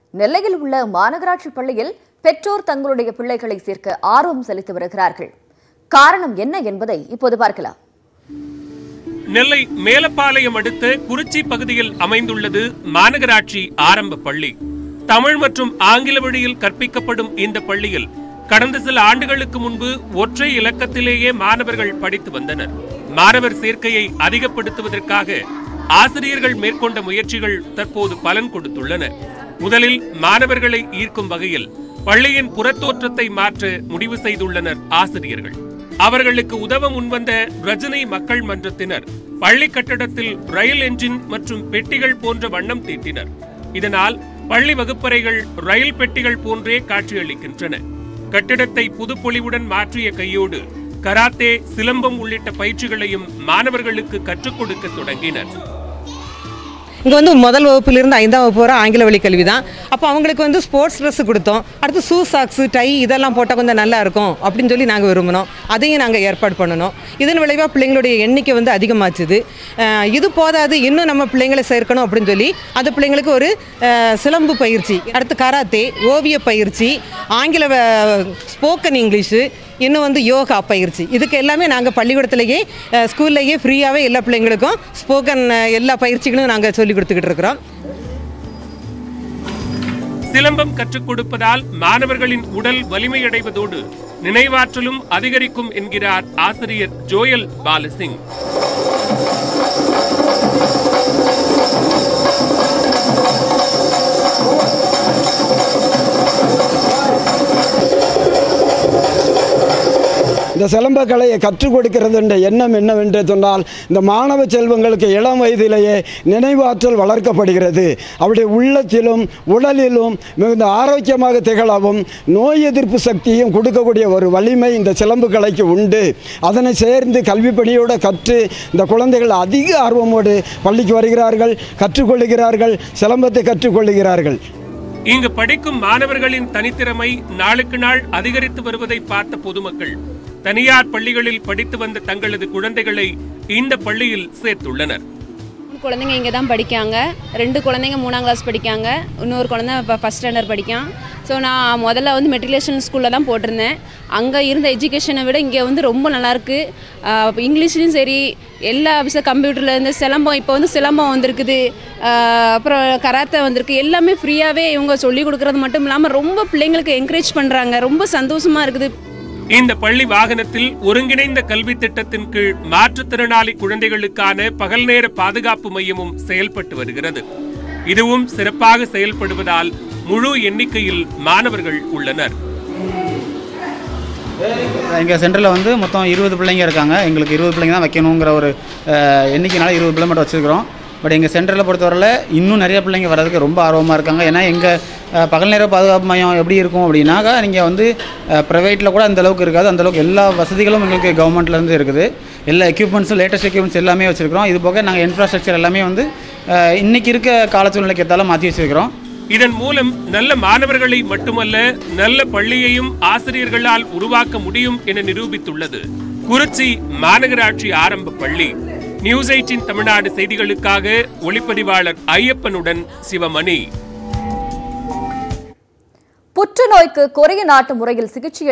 நெல்லையில் உள்ள மாநகராட்சி பள்ளியில் பெற்றோர் தங்களுடைய பிள்ளைகளை சேர்க்க ஆர்வம் செலுத்தி வருகிறார்கள் காரணம் என்ன என்பதை இப்போது பார்க்கலாம் நெல்லை மேலப்பாளையம் அடுத்த குறிச்சி பகுதியில் அமைந்துள்ளது மாநகராட்சி ஆரம்ப பள்ளி தமிழ் மற்றும் ஆங்கில வழியில் கற்பிக்கப்படும் இந்த பள்ளியில் கடந்த சில ஆண்டுகளுக்கு முன்பு ஒற்றை இலக்கத்திலேயே மாணவர்கள் படித்து வந்தனர் மாணவர் சேர்க்கையை அதிகப்படுத்துவதற்காக ஆசிரியர்கள் மேற்கொண்ட முயற்சிகள் தற்போது பலன் கொடுத்துள்ளன முதலில் மாணவர்களை ஈர்க்கும் வகையில் பள்ளியின் புறத்தோற்றத்தை மாற்ற முடிவு செய்துள்ளனர் ஆசிரியர்கள் அவர்களுக்கு உதவ முன்வந்த ரஜினி மக்கள் மன்றத்தினர் பள்ளி கட்டடத்தில் ரயில் என்ஜின் மற்றும் பெட்டிகள் போன்ற வண்ணம் தீட்டினர் இதனால் பள்ளி வகுப்பறைகள் ரயில் பெட்டிகள் போன்றே காட்சியளிக்கின்றன கட்டிடத்தை புதுப்பொலிவுடன் மாற்றிய கையோடு கராத்தே சிலம்பம் உள்ளிட்ட பயிற்சிகளையும் மாணவர்களுக்கு கற்றுக் கொடுக்க தொடங்கினர் இங்கே வந்து முதல் வகுப்பிலிருந்து ஐந்தாம் வகுப்பு வரை ஆங்கில வழி கல்வி தான் அப்போ அவங்களுக்கு வந்து ஸ்போர்ட்ஸ் ட்ரெஸ் கொடுத்தோம் அடுத்து ஷூ சாக்ஸு டை இதெல்லாம் போட்டால் கொஞ்சம் நல்லா இருக்கும் அப்படின்னு சொல்லி நாங்கள் விரும்பினோம் அதையும் நாங்கள் ஏற்பாடு பண்ணணும் இதன் விளைவாக பிள்ளைங்களுடைய எண்ணிக்கை வந்து அதிகமாச்சுது அஹ் இது போதாது இன்னும் நம்ம பிள்ளைங்களை சேர்க்கணும் அப்படின்னு சொல்லி அந்த பிள்ளைங்களுக்கு ஒரு அஹ், சிலம்பு பயிற்சி அடுத்து கராத்தே ஓவிய பயிற்சி ஆங்கில ஸ்போக்கன் இங்கிலீஷு இன்னும் வந்து யோகா பயிற்சி இதுக்கு எல்லாமே நாங்கள் பள்ளிக்கூடத்திலேயே அஹ், ஸ்கூல்லேயே ஃப்ரீயாகவே எல்லா பிள்ளைங்களுக்கும் ஸ்போக்கன் எல்லா பயிற்சிகளும் நாங்கள் சொல்லி கொடுத்துக்கிட்டு இருக்கிறோம் சிலம்பம் கற்றுக் கொடுப்பதால் மாணவர்களின் உடல் வலிமையடைவதோடு நினைவாற்றலும் அதிகரிக்கும் என்கிறார் ஆசிரியர் ஜோயல் பாலசிங் இந்த சிலம்ப கலையை கற்றுக் கொடுக்கிறது என்ற எண்ணம் என்னவென்று சொன்னால் இந்த மாணவ செல்வங்களுக்கு இளம் வயதிலேயே நினைவாற்றல் வளர்க்கப்படுகிறது அவருடைய உள்ளத்திலும் உடலிலும் மிகுந்த ஆரோக்கியமாக திகழவும் நோய் எதிர்ப்பு சக்தியும் கொடுக்கக்கூடிய ஒரு வலிமை இந்த சிலம்பு கலைக்கு உண்டு அதனை சேர்ந்து கல்வி பணியோடு கற்று இந்த குழந்தைகள் அதிக ஆர்வமோடு பள்ளிக்கு வருகிறார்கள் கற்றுக்கொள்ளுகிறார்கள் சிலம்பத்தை கற்றுக்கொள்ளுகிறார்கள் இங்கு படிக்கும் மாணவர்களின் தனித்திறமை நாளுக்கு நாள் அதிகரித்து வருவதை பார்த்த பொதுமக்கள் தனியார் பள்ளிகளில் படித்து வந்த தங்களது குழந்தைகளை இந்த பள்ளியில் சேர்த்துள்ளனர் மூணு குழந்தைங்க இங்கே தான் படிக்காங்க ரெண்டு குழந்தைங்க மூணாம் கிளாஸ் படிக்காங்க இன்னொரு குழந்தை இப்போ ஃபஸ்ட் ஸ்டாண்டர்ட் படிக்கான் ஸோ நான் முதல்ல வந்து மெட்ரிகுலேஷன் ஸ்கூலில் தான் போட்டிருந்தேன் அங்கே இருந்த எஜுகேஷனை விட இங்கே வந்து ரொம்ப நல்லாயிருக்கு இங்கிலீஷ்லேயும் சரி எல்லா விஷயம் கம்ப்யூட்டரில் இருந்து சிலம்பம் இப்போ வந்து சிலம்பம் வந்திருக்குது ஆஹ் அப்புறம் கராத்தே வந்திருக்கு எல்லாமே ஃப்ரீயாகவே இவங்க சொல்லி கொடுக்குறது மட்டும் இல்லாமல் ரொம்ப பிள்ளைங்களுக்கு என்கரேஜ் பண்ணுறாங்க ரொம்ப சந்தோஷமாக இருக்குது இந்த பள்ளி வாகனத்தில் ஒருங்கிணைந்த கல்வி திட்டத்தின் கீழ் மாற்றுத்திறனாளி குழந்தைகளுக்கான பகல் நேர பாதுகாப்பு மையமும் செயல்பட்டு வருகிறது இதுவும் சிறப்பாக செயல்படுவதால் முழு எண்ணிக்கையில் மாணவர்கள் உள்ளனர் எங்கள் சென்டரில் வந்து மொத்தம் இருபது பிள்ளைங்க இருக்காங்க எங்களுக்கு இருபது பிள்ளைங்க தான் வைக்கணுங்கிற ஒரு அஹ், எண்ணிக்கைனால இருபது பிள்ளை மட்டும் வச்சுருக்கிறோம் பட் எங்கள் சென்டரில் பொறுத்தவரையில் இன்னும் நிறைய பிள்ளைங்க வர்றதுக்கு ரொம்ப ஆர்வமாக இருக்காங்க ஏன்னா எங்கள் பகல் நேர பாதுகாப்பு மையம் எப்படி இருக்கும் அப்படின்னாக்கா நீங்கள் வந்து ப்ரைவேட்டில் கூட அந்த அளவுக்கு இருக்காது அந்த அளவுக்கு எல்லா வசதிகளும் எங்களுக்கு கவர்மெண்ட்லேருந்து இருக்குது எல்லா எக்யூப்மெண்ட்ஸும் லேட்டஸ்ட் எக்யூப்மெண்ட்ஸ் எல்லாமே வச்சுருக்கிறோம் இது போக நாங்கள் இன்ஃப்ராஸ்ட்ரக்சர் எல்லாமே வந்து அஹ், இன்னைக்கு இருக்க கால சூழ்நிலைக்கு ஏற்றால மாற்றி வச்சுருக்கிறோம் இதன் மூலம் நல்ல மாணவர்களை மட்டுமல்ல நல்ல பள்ளியையும் ஆசிரியர்களால் உருவாக்க முடியும் என நிரூபித்துள்ளது குறிச்சி மாநகராட்சி ஆரம்ப பள்ளி நியூஸ் எயிட்டின் தமிழ்நாடு செய்திகளுக்காக ஒளிப்பதிவாளர் ஐயப்பனுடன் சிவமணி புற்றுநோய்க்கு கொரிய நாட்டு முறையில் சிகிச்சை